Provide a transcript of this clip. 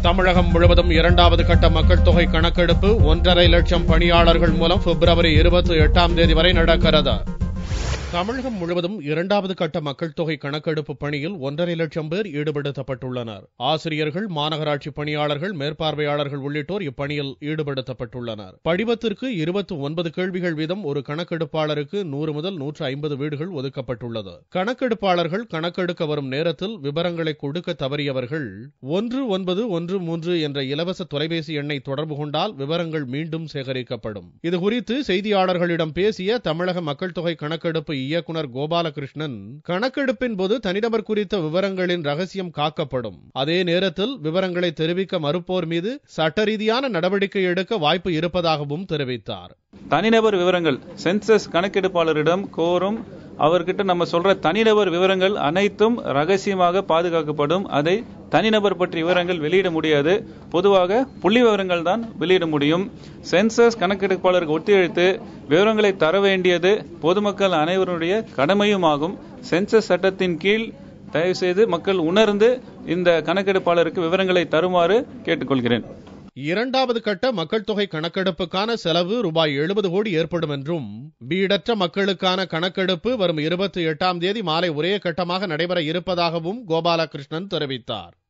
தமிழகம் முழுவதும் இரண்டாவது கட்ட மக்கள் தொகை கணக்கெடுப்பு ஒன்றரை லட்சம் பணியாளர்கள் மூலம் பிப்ரவரி இருபத்தி எட்டாம் தேதி வரை நடக்கிறது தமிழகம் முழுவதும் இரண்டாவது கட்ட மக்கள் தொகை கணக்கெடுப்பு பணியில் ஒன்றரை லட்சம் பேர் ஈடுபடுத்தப்பட்டுள்ளனர் ஆசிரியர்கள் மாநகராட்சி பணியாளர்கள் மேற்பார்வையாளர்கள் உள்ளிட்டோர் இப்பணியில் ஈடுபடுத்தப்பட்டுள்ளனர் படிவத்திற்கு இருபத்தி ஒன்பது கேள்விகள் வீதம் ஒரு கணக்கெடுப்பாளருக்கு நூறு முதல் நூற்று ஐம்பது வீடுகள் ஒதுக்கப்பட்டுள்ளது கணக்கெடுப்பாளர்கள் கணக்கெடுக்க வரும் நேரத்தில் விவரங்களை கொடுக்க தவறியவர்கள் ஒன்று ஒன்பது ஒன்று மூன்று என்ற இலவச தொலைபேசி எண்ணை தொடர்பு கொண்டால் விவரங்கள் மீண்டும் சேகரிக்கப்படும் இதுகுறித்து செய்தியாளர்களிடம் பேசிய தமிழக மக்கள் தொகை கணக்கெடுப்பு இயக்குனர் கோபாலகிருஷ்ணன் கணக்கெடுப்பின் போது தனிநபர் குறித்த விவரங்களின் ரகசியம் காக்கப்படும் அதே நேரத்தில் விவரங்களை தெரிவிக்க மறுப்போர் மீது சட்ட ரீதியான நடவடிக்கை எடுக்க வாய்ப்பு இருப்பதாகவும் தெரிவித்தார் தனிநபர் விவரங்கள் சென்சஸ் கணக்கெடுப்பாளரிடம் கோரும் அவர்கிட்ட நம்ம சொல்ற தனிநபர் விவரங்கள் அனைத்தும் ரகசியமாக பாதுகாக்கப்படும் அதை தனிநபர் பற்றிய விவரங்கள் வெளியிட முடியாது பொதுவாக புள்ளி விவரங்கள் தான் வெளியிட முடியும் சென்சஸ் கணக்கெடுப்பாளருக்கு ஒத்துழைத்து விவரங்களை தர வேண்டியது பொதுமக்கள் அனைவருடைய கடமையும் ஆகும் சென்சஸ் சட்டத்தின் கீழ் தயவு செய்து மக்கள் உணர்ந்து இந்த கணக்கெடுப்பாளருக்கு விவரங்களை தருமாறு கேட்டுக்கொள்கிறேன் இரண்டாவது கட்ட மக்கள் தொகை கணக்கெடுப்புக்கான செலவு ரூபாய் எழுபது கோடி ஏற்படும் என்றும் வீடற்ற மக்களுக்கான கணக்கெடுப்பு வரும் இருபத்தி எட்டாம் தேதி மாலை ஒரே கட்டமாக நடைபெற இருப்பதாகவும் கோபாலகிருஷ்ணன் தெரிவித்தார்